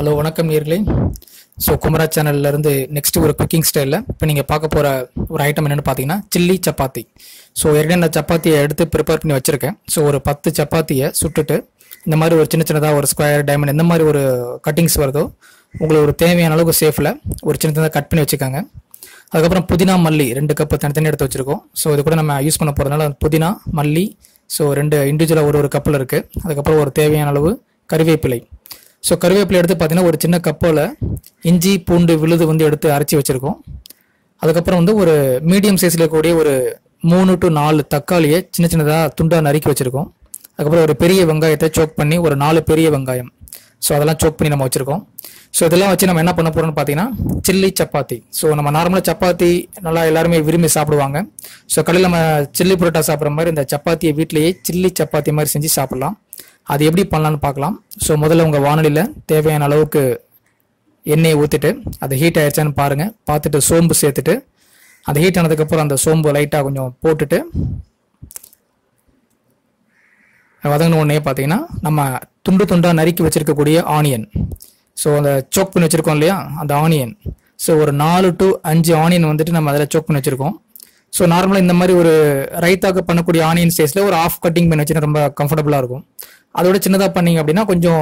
hello வணக்கம் நேர்களே so குமரா சேனல்ல இருந்து நெக்ஸ்ட் ஒரு குக்கிங் ஸ்டைலில் இப்போ நீங்கள் பார்க்க போகிற ஒரு ஐட்டம் என்னென்னு பார்த்தீங்கன்னா சில்லி சப்பாத்தி ஸோ ஏற்கனவே இந்த சப்பாத்தியை எடுத்து ப்ரிப்பேர் பண்ணி வச்சுருக்கேன் ஸோ ஒரு பத்து சப்பாத்தியை சுட்டுட்டு இந்த மாதிரி ஒரு சின்ன சின்னதாக ஒரு ஸ்கொயர் டைமண்ட் எந்த மாதிரி ஒரு கட்டிங்ஸ் வருதோ உங்களுக்கு ஒரு தேவையான அளவுக்கு சேஃபில் ஒரு சின்ன சின்னதாக கட் பண்ணி வச்சுக்கோங்க அதுக்கப்புறம் புதினா மல்லி ரெண்டு கப்பு தனித்தனி எடுத்து வச்சுருக்கோம் ஸோ இது கூட நம்ம யூஸ் பண்ண போகிறதுனால புதினா மல்லி ஸோ ரெண்டு இண்டிவிஜுவலாக ஒரு ஒரு கப்பில் இருக்குது அதுக்கப்புறம் ஒரு தேவையான அளவு கறிவேப்பிலை ஸோ கருவேப்பிலை எடுத்து பார்த்தீங்கன்னா ஒரு சின்ன கப்பில் இஞ்சி பூண்டு விழுது வந்து எடுத்து அரைச்சி வச்சுருக்கோம் அதுக்கப்புறம் வந்து ஒரு மீடியம் சைஸில் இருக்கக்கூடிய ஒரு மூணு டு நாலு தக்காளியை சின்ன சின்னதாக துண்டாக நறுக்கி வச்சுருக்கோம் அதுக்கப்புறம் ஒரு பெரிய வெங்காயத்தை சோக் பண்ணி ஒரு நாலு பெரிய வெங்காயம் ஸோ அதெல்லாம் சோக் பண்ணி நம்ம வச்சுருக்கோம் ஸோ இதெல்லாம் வச்சு நம்ம என்ன பண்ண போகிறோம்னு பார்த்தீங்கன்னா சில்லி சப்பாத்தி ஸோ நம்ம நார்மலாக சப்பாத்தி நல்லா எல்லாருமே விரும்பி சாப்பிடுவாங்க ஸோ கடையில் நம்ம சில்லி புரோட்டா சாப்பிட்ற மாதிரி இந்த சப்பாத்தியை வீட்டிலேயே சில்லி சப்பாத்தி மாதிரி செஞ்சு சாப்பிட்லாம் அது எப்படி பண்ணலான்னு பார்க்கலாம் ஸோ முதல்ல உங்கள் வானொலியில் தேவையான அளவுக்கு எண்ணெயை ஊற்றிட்டு அது ஹீட் ஆயிடுச்சான்னு பாருங்கள் பார்த்துட்டு சோம்பு சேர்த்துட்டு அந்த ஹீட் ஆனதுக்கப்புறம் அந்த சோம்பு லைட்டாக கொஞ்சம் போட்டுட்டு வதங்கின உடனே பார்த்தீங்கன்னா நம்ம துண்டு துண்டாக நறுக்கி வச்சிருக்கக்கூடிய ஆனியன் ஸோ அந்த சோக் பண்ணி வச்சுருக்கோம் இல்லையா அந்த ஆனியன் ஸோ ஒரு நாலு டு அஞ்சு ஆனியன் வந்துட்டு நம்ம அதில் சோக் பண்ணி வச்சுருக்கோம் ஸோ நார்மலாக இந்த மாதிரி ஒரு ரைத்தாக்கு பண்ணக்கூடிய ஆனியன் சைஸில் ஒரு ஆஃப் கட்டிங் பண்ணி வச்சுன்னா ரொம்ப கம்ஃபர்டபுளாக இருக்கும் அதோட சின்னதாக பண்ணீங்க அப்படின்னா கொஞ்சம்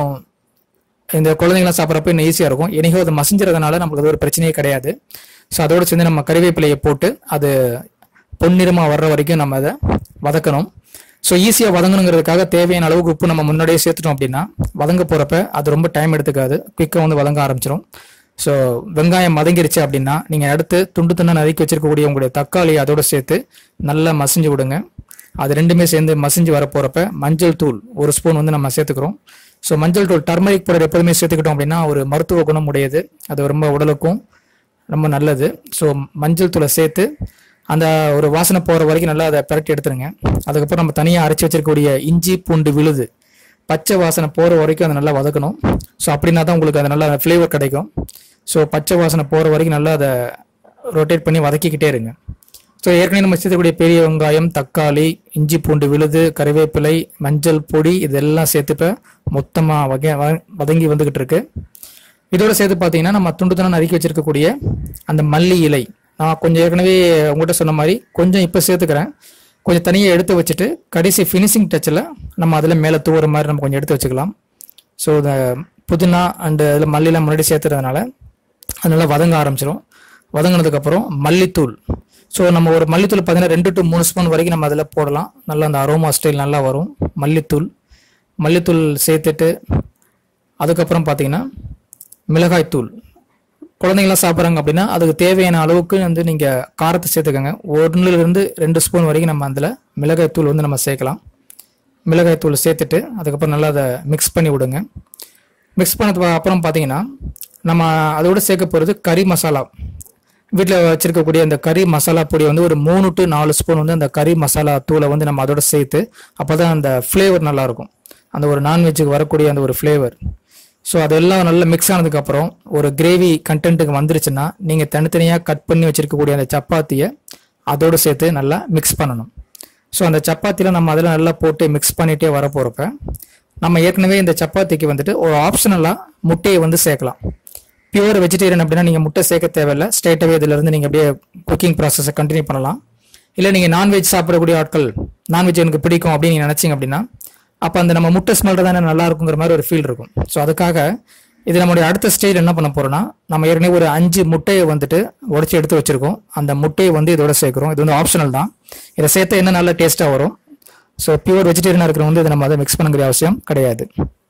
இந்த குழந்தைங்களாம் சாப்பிட்றப்ப இன்னும் ஈஸியாக இருக்கும் எனக்கோ அது மசிஞ்சிறதுனால நமக்கு அது ஒரு பிரச்சனையே கிடையாது ஸோ அதோட சேர்ந்து நம்ம கறிவேப்பிலையை போட்டு அது பொன்னிறமாக வர்ற வரைக்கும் நம்ம அதை வதக்கணும் ஸோ ஈஸியாக வதங்கணுங்கிறதுக்காக தேவையான அளவுக்கு உப்பு நம்ம முன்னாடியே சேர்த்துட்டோம் அப்படின்னா வதங்க போகிறப்ப அது ரொம்ப டைம் எடுத்துக்காது குயிக்காக வந்து வதங்க ஆரம்பிச்சிடும் ஸோ வெங்காயம் வதங்கிருச்சு அப்படின்னா நீங்கள் அடுத்து துண்டு துண்டாக நறுக்கி வச்சிருக்கக்கூடிய உங்களுடைய தக்காளி அதோட சேர்த்து நல்லா மசிஞ்சு விடுங்க அது ரெண்டுமே சேர்ந்து மசிஞ்சு வர போகிறப்ப மஞ்சள் தூள் ஒரு ஸ்பூன் வந்து நம்ம சேர்த்துக்கிறோம் ஸோ மஞ்சள் தூள் டர்மரிக் பவுடர் எப்போதுமே சேர்த்துக்கிட்டோம் அப்படின்னா ஒரு மருத்துவ குணம் உடையது அது ரொம்ப உடலுக்கும் ரொம்ப நல்லது ஸோ மஞ்சள் தூளை சேர்த்து அந்த ஒரு வாசனை போகிற வரைக்கும் நல்லா அதை பிரட்டி எடுத்துருங்க அதுக்கப்புறம் நம்ம தனியாக அரைச்சி வச்சிருக்கக்கூடிய இஞ்சி பூண்டு விழுது பச்சை வாசனை போகிற வரைக்கும் அதை நல்லா வதக்கணும் ஸோ அப்படின்னா தான் உங்களுக்கு அது நல்லா ஃப்ளேவர் கிடைக்கும் ஸோ பச்சை வாசனை போகிற வரைக்கும் நல்லா அதை ரொட்டேட் பண்ணி வதக்கிக்கிட்டே இருங்க ஸோ ஏற்கனவே நம்ம சேர்த்துக்கூடிய பெரிய வெங்காயம் தக்காளி இஞ்சி பூண்டு விழுது கறிவேப்பிலை மஞ்சள் பொடி இதெல்லாம் சேர்த்துப்ப மொத்தமாக வகை வ- வதங்கி வந்துக்கிட்டு இருக்கு இதோட சேர்த்து பார்த்தீங்கன்னா நம்ம துண்டு துணை நறுக்கி வச்சிருக்கக்கூடிய அந்த மல்லி இலை நான் கொஞ்சம் ஏற்கனவே உங்கள்கிட்ட சொன்ன மாதிரி கொஞ்சம் இப்போ சேர்த்துக்கிறேன் கொஞ்சம் தனியாக எடுத்து வச்சுட்டு கடைசி ஃபினிஷிங் டச்சில் நம்ம அதில் மேலே தூவுற மாதிரி நம்ம கொஞ்சம் எடுத்து வச்சுக்கலாம் ஸோ இந்த புதினா அண்டு அதில் மல்லிலாம் முன்னாடி சேர்த்துறதுனால அது நல்லா வதங்க ஆரம்பிச்சிடும் வதங்கினதுக்கப்புறம் மல்லித்தூள் ஸோ நம்ம ஒரு மல்லித்தூள் பார்த்தீங்கன்னா ரெண்டு டு மூணு ஸ்பூன் வரைக்கும் நம்ம அதில் போடலாம் நல்லா அந்த அரோமா ஸ்டைல் நல்லா வரும் மல்லித்தூள் மல்லித்தூள் சேர்த்துட்டு அதுக்கப்புறம் பார்த்தீங்கன்னா மிளகாய்த்தூள் குழந்தைங்களாம் சாப்பிட்றாங்க அப்படின்னா அதுக்கு தேவையான அளவுக்கு வந்து நீங்கள் காரத்தை சேர்த்துக்கோங்க ஒன்றுலேருந்து ரெண்டு ஸ்பூன் வரைக்கும் நம்ம அதில் மிளகாய்த்தூள் வந்து நம்ம சேர்க்கலாம் மிளகாய்த்தூள் சேர்த்துட்டு அதுக்கப்புறம் நல்லா அதை மிக்ஸ் பண்ணி விடுங்க மிக்ஸ் பண்ணதுக்கு அப்புறம் பார்த்தீங்கன்னா நம்ம அதோட சேர்க்க போகிறது கறி மசாலா வீட்டில் வச்சிருக்கக்கூடிய அந்த கறி மசாலா பொடி வந்து ஒரு மூணு டு நாலு ஸ்பூன் வந்து அந்த கறி மசாலா தூளை வந்து நம்ம அதோட சேர்த்து அப்போ தான் அந்த ஃப்ளேவர் நல்லாயிருக்கும் அந்த ஒரு நான்வெஜ்ஜுக்கு வரக்கூடிய அந்த ஒரு ஃப்ளேவர் ஸோ அதெல்லாம் நல்லா மிக்ஸ் ஆனதுக்கப்புறம் ஒரு கிரேவி கண்டென்ட்டுக்கு வந்துருச்சுன்னா நீங்கள் தனித்தனியாக கட் பண்ணி வச்சிருக்கக்கூடிய அந்த சப்பாத்தியை அதோடு சேர்த்து நல்லா மிக்ஸ் பண்ணணும் ஸோ அந்த சப்பாத்தியில் நம்ம அதில் நல்லா போட்டு மிக்ஸ் பண்ணிகிட்டே வர போகிறப்ப நம்ம ஏற்கனவே இந்த சப்பாத்திக்கு வந்துட்டு ஒரு ஆப்ஷனலாக முட்டையை வந்து சேர்க்கலாம் பியூர் வெஜிடேரியன் அப்படின்னா நீங்கள் முட்டை சேர்க்க தேவையில்ல ஸ்ட்ரைட்டாகவே இதிலிருந்து நீங்கள் அப்படியே குக்கிங் ப்ராசஸை கண்டினியூ பண்ணலாம் இல்லை நீங்கள் நான்வெஜ் சாப்பிடக்கூடிய ஆட்கள் நான்வெஜ் எனக்கு பிடிக்கும் அப்படின்னு நீங்கள் நினச்சிங்க அப்படின்னா அப்போ அந்த நம்ம முட்டை ஸ்மெல் தானே நல்லா இருக்குங்கிற மாதிரி ஒரு ஃபீல் இருக்கும் ஸோ அதுக்காக இது நம்மளுடைய அடுத்த ஸ்டேஜ் என்ன பண்ண போறோம்னா நம்ம ஏற்கனவே ஒரு அஞ்சு முட்டையை வந்துட்டு உடச்சி எடுத்து வச்சிருக்கோம் அந்த முட்டையை வந்து இதோட சேர்க்குறோம் இது வந்து ஆப்ஷனல் தான் இதை சேர்த்தா என்ன நல்ல டேஸ்ட்டாக வரும் ஸோ பியூர் வெஜிடேரியனாக இருக்கிறவங்க வந்து இதை நம்ம அதை மிக்ஸ் பண்ணக்கூடிய அவசியம் கிடையாது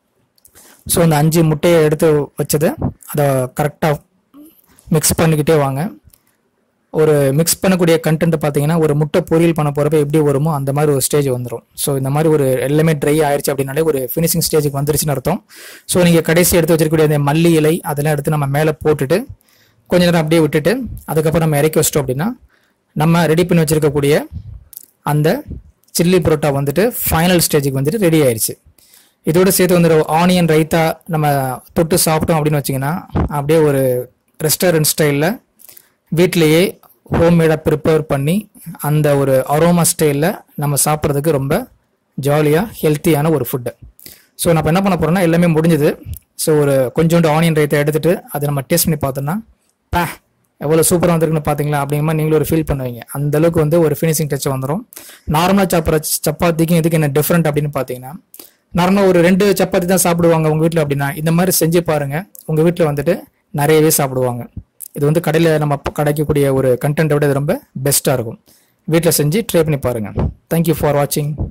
ஸோ அந்த அஞ்சு முட்டையை எடுத்து வச்சதை அதை கரெக்டாக மிக்ஸ் பண்ணிக்கிட்டே வாங்க ஒரு மிக்ஸ் பண்ணக்கூடிய கண்டென்ட் பார்த்தீங்கன்னா ஒரு முட்டை பொரியல் பண்ண போகிறப்ப எப்படி வருமோ அந்த மாதிரி ஒரு ஸ்டேஜ் வந்துடும் ஸோ இந்த மாதிரி ஒரு எல்லாமே ட்ரை ஆயிருச்சு அப்படின்னாலே ஒரு ஃபினிஷிங் ஸ்டேஜுக்கு வந்துருச்சுன்னு அர்த்தம் ஸோ நீங்கள் கடைசி எடுத்து வச்சிருக்கக்கூடிய அந்த மல்லி இலை அதெல்லாம் எடுத்து நம்ம மேலே போட்டுட்டு கொஞ்ச நேரம் அப்படியே விட்டுட்டு அதுக்கப்புறம் நம்ம இறக்கி வச்சிட்டோம் அப்படின்னா நம்ம ரெடி பண்ணி வச்சிருக்கக்கூடிய அந்த சில்லி புரோட்டா வந்துட்டு ஃபைனல் ஸ்டேஜுக்கு வந்துட்டு ரெடி ஆயிருச்சு இதோட சேர்த்து வந்து ஆனியன் ரைத்தா நம்ம தொட்டு சாப்பிட்டோம் அப்படின்னு வச்சிங்கன்னா அப்படியே ஒரு ரெஸ்டாரண்ட் ஸ்டைலில் வீட்டிலேயே ஹோம்மேடாக ப்ரிப்பேர் பண்ணி அந்த ஒரு அரோமா ஸ்டைலில் நம்ம சாப்பிட்றதுக்கு ரொம்ப ஜாலியாக ஹெல்த்தியான ஒரு ஃபுட்டு ஸோ நான் இப்போ என்ன பண்ண போகிறேன்னா எல்லாமே முடிஞ்சது ஸோ ஒரு கொஞ்சோண்டு ஆனியன் ரைத்தை எடுத்துட்டு அதை நம்ம டேஸ்ட் பண்ணி பார்த்தோம்னா பா எவ்வளோ சூப்பராக வந்திருக்குன்னு பார்த்தீங்களா அப்படிங்கிற மாதிரி நீங்களும் ஒரு ஃபீல் பண்ணுவீங்க அந்த அளவுக்கு வந்து ஒரு ஃபினிஷிங் டச் வந்துடும் நார்மலாக சாப்பிட்ற சப்பாத்திக்கும் இதுக்கு என்ன டிஃப்ரெண்ட் அப்படின்னு பார்த்தீங்கன்னா நார்மலாக ஒரு ரெண்டு சப்பாத்தி தான் சாப்பிடுவாங்க உங்கள் வீட்டில் அப்படின்னா இந்த மாதிரி செஞ்சு பாருங்க உங்கள் வீட்டில் வந்துட்டு நிறையவே சாப்பிடுவாங்க இது வந்து கடையில் நம்ம ப- கிடைக்கக்கூடிய ஒரு கண்டென்ட்டை விட இது ரொம்ப பெஸ்ட்டாக இருக்கும் வீட்டில் செஞ்சு ட்ரை பண்ணி பாருங்கள் தேங்க்யூ ஃபார் வாட்சிங்